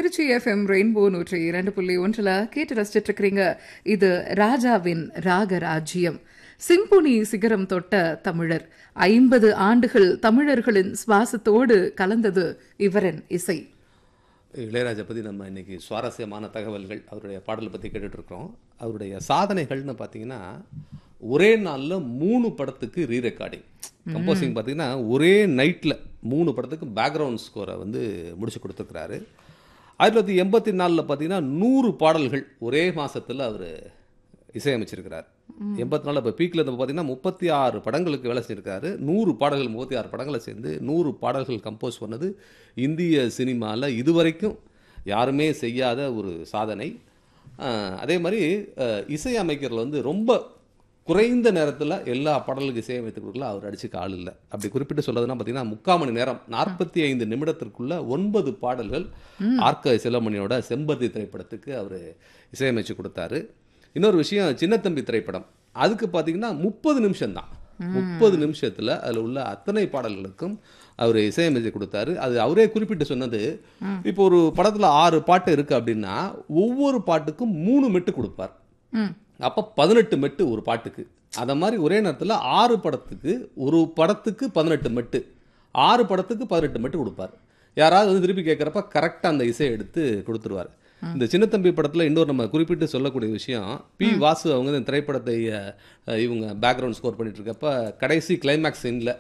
Trichy FM rainbow நூற்றி இரண்டு புள்ளி ஒன்றில் கேட்டு ரசிச்சிட்டு இருக்கிறீங்க இது ராஜாவின் ராகராஜ்யம் சிம்பொனி சிகரம் தொட்ட தமிழர் ஐம்பது ஆண்டுகள் தமிழர்களின் சுவாசத்தோடு கலந்தது இவரின் இசை இளையராஜா பற்றி நம்ம இன்னைக்கு சுவாரஸ்யமான தகவல்கள் அவருடைய பாடலை பற்றி கேட்டுட்டு இருக்கிறோம் அவருடைய சாதனைகள்னு பார்த்தீங்கன்னா ஒரே நாளில் மூணு படத்துக்கு ரீ ரெக்கார்டிங் கம்போசிங் பார்த்தீங்கன்னா ஒரே நைட்டில் மூணு படத்துக்கு பேக்ரவுண்ட் ஸ்கோரை வந்து முடிச்சு கொடுத்துருக்கிறாரு ஆயிரத்தி தொள்ளாயிரத்தி எண்பத்தி நாலில் பார்த்தீங்கன்னா நூறு பாடல்கள் ஒரே மாசத்துல அவர் இசையமைச்சிருக்கிறார் எண்பத்தி நாலில் இப்போ பீக்கில் இருந்து பார்த்தீங்கன்னா முப்பத்தி ஆறு படங்களுக்கு வேலை செஞ்சிருக்காரு நூறு பாடல்கள் முப்பத்தி ஆறு படங்களை சேர்ந்து நூறு பாடல்கள் கம்போஸ் பண்ணது இந்திய சினிமாவில் இதுவரைக்கும் யாருமே செய்யாத ஒரு சாதனை அஹ், அதே மாதிரி அஹ், இசை அமைக்கிறதுல வந்து ரொம்ப குறைந்த நேரத்தில் எல்லா பாடலுக்கு இசையமைத்து கொடுக்கல அவர் அடிச்சுக்க ஆள் இல்லை அப்படி குறிப்பிட்டு சொல்றதுன்னா பார்த்தீங்கன்னா முக்கால் மணி நேரம் நாற்பத்தி ஐந்து நிமிடத்திற்குள்ள ஒன்பது பாடல்கள் ஆர்க செல்லமணியோட செம்பருத்தி திரைப்படத்துக்கு அவர் இசையமைச்சு கொடுத்தாரு இன்னொரு விஷயம் சின்னத்தம்பி திரைப்படம் அதுக்கு பார்த்தீங்கன்னா முப்பது நிமிஷம் தான் முப்பது நிமிஷத்தில் அதில் உள்ள அத்தனை பாடல்களுக்கும் அவர் இசையமைச்சு கொடுத்தாரு அது அவரே குறிப்பிட்டு சொன்னது இப்போ ஒரு படத்தில் ஆறு பாட்டு இருக்கு அப்படின்னா ஒவ்வொரு பாட்டுக்கும் மூணு மெட்டு கொடுப்பார் ம் அப்போ பதினெட்டு மெட்டு ஒரு பாட்டுக்கு அதை மாதிரி ஒரே நேரத்தில் ஆறு படத்துக்கு ஒரு படத்துக்கு பதினெட்டு மெட்டு ஆறு படத்துக்கு பதினெட்டு மெட்டு கொடுப்பார் யாராவது வந்து திருப்பி கேட்குறப்ப கரெக்டாக அந்த இசையை எடுத்து கொடுத்துருவார் இந்த சின்னத்தம்பி படத்தில் இன்னொரு நம்ம குறிப்பிட்டு சொல்லக்கூடிய விஷயம் பி வாசு அவங்க இந்த திரைப்படத்தை அஹ், இவங்க பேக்ரவுண்ட் ஸ்கோர் பண்ணிட்டு இருக்கப்ப கடைசி கிளைமேக்ஸ் சீனில்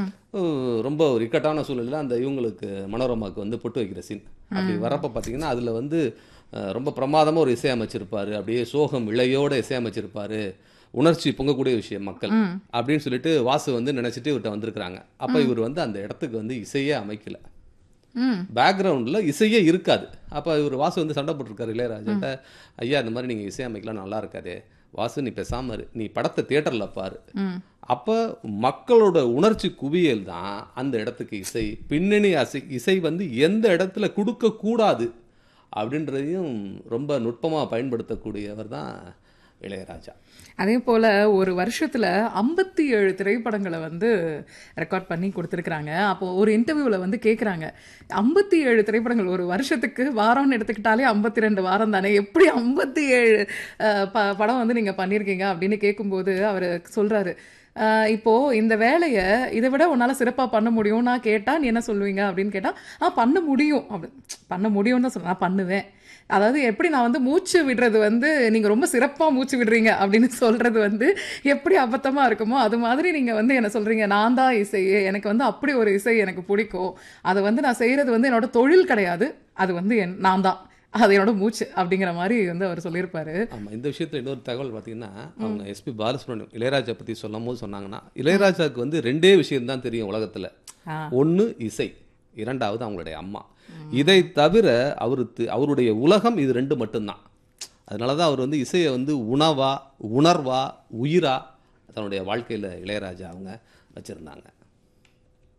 ரொம்ப ஒரு இக்கட்டான சூழ்நிலையில் அந்த இவங்களுக்கு மனோரமாவுக்கு வந்து பொட்டு வைக்கிற சீன் அப்படி வரப்ப பார்த்தீங்கன்னா அதில் வந்து அஹ், ரொம்ப பிரமாதமாக ஒரு இசையமைச்சிருப்பாரு அப்படியே சோகம் இழையோட இசையமைச்சிருப்பாரு உணர்ச்சி பொங்கக்கூடிய விஷயம் மக்கள் அப்படின்னு சொல்லிட்டு வாசு வந்து நினைச்சிட்டு இவர்கிட்ட வந்திருக்கிறாங்க அப்போ இவர் வந்து அந்த இடத்துக்கு வந்து இசையே அமைக்கல ம் பேக்ரவுண்டில் இசையே இருக்காது அப்போ இவர் வாசு வந்து சண்டை போட்டிருக்காரு இளையராஜாட்ட ஐயா இந்த மாதிரி நீங்கள் இசையமைக்கலாம் நல்லா இருக்காதே வாசு நீ பேசாம இரு நீ படத்தை தியேட்டரில் பாரு ம் அப்போ மக்களோட உணர்ச்சி குவியல் தான் அந்த இடத்துக்கு இசை பின்னணி அசை இசை வந்து எந்த இடத்துல கொடுக்க கூடாது அப்படின்றதையும் ரொம்ப நுட்பமாக பயன்படுத்தக்கூடியவர் தான் இளையராஜா அதே போல ஒரு வருஷத்துல ஐம்பத்தி ஏழு திரைப்படங்களை வந்து ரெக்கார்ட் பண்ணி கொடுத்துருக்குறாங்க அப்போ ஒரு இன்டர்வியூவில் வந்து கேட்குறாங்க ஐம்பத்தி ஏழு திரைப்படங்கள் ஒரு வருஷத்துக்கு வாரம்னு எடுத்துக்கிட்டாலே ஐம்பத்தி ரெண்டு வாரம் தானே எப்படி ஐம்பத்தி ஏழு ப படம் வந்து நீங்க பண்ணியிருக்கீங்க அப்படின்னு கேட்கும்போது அவர் சொல்றாரு அஹ், இப்போ இந்த வேலையை இதை விட உன்னால சிறப்பா பண்ண முடியும் நான் கேட்டா நீ என்ன சொல்லுவீங்க அப்படின்னு கேட்டா ஆ பண்ண முடியும் அப்படி பண்ண முடியும்னு தான் சொல்ல நான் பண்ணுவேன் அதாவது எப்படி நான் வந்து மூச்சு விடுறது வந்து நீங்க ரொம்ப சிறப்பா மூச்சு விடுறீங்க அப்படின்னு சொல்றது வந்து எப்படி அபத்தமா இருக்குமோ அது மாதிரி நீங்க வந்து என்ன சொல்றீங்க நான் தான் இசையே எனக்கு வந்து அப்படி ஒரு இசை எனக்கு பிடிக்கும் அதை வந்து நான் செய்யறது வந்து என்னோட தொழில் கிடையாது அது வந்து என் நான் தான் அது என்னோட மூச்சு அப்படிங்கிற மாதிரி வந்து அவர் சொல்லியிருப்பாரு ஆமாம் இந்த விஷயத்தில் இன்னொரு தகவல் பார்த்தீங்கன்னா அவங்க எஸ்பி பாலசுப்ரமணியம் இளையராஜா பற்றி சொல்லும் போது சொன்னாங்கன்னா இளையராஜாவுக்கு வந்து ரெண்டே விஷயம் தான் தெரியும் உலகத்தில் ஆ. ஒன்று இசை இரண்டாவது அவங்களுடைய அம்மா இதை தவிர அவருக்கு அவருடைய உலகம் இது ரெண்டு மட்டும்தான் அதனால தான் அவர் வந்து இசையை வந்து உணவா உணர்வா உயிரா தன்னுடைய வாழ்க்கையில் இளையராஜா அவங்க வச்சுருந்தாங்க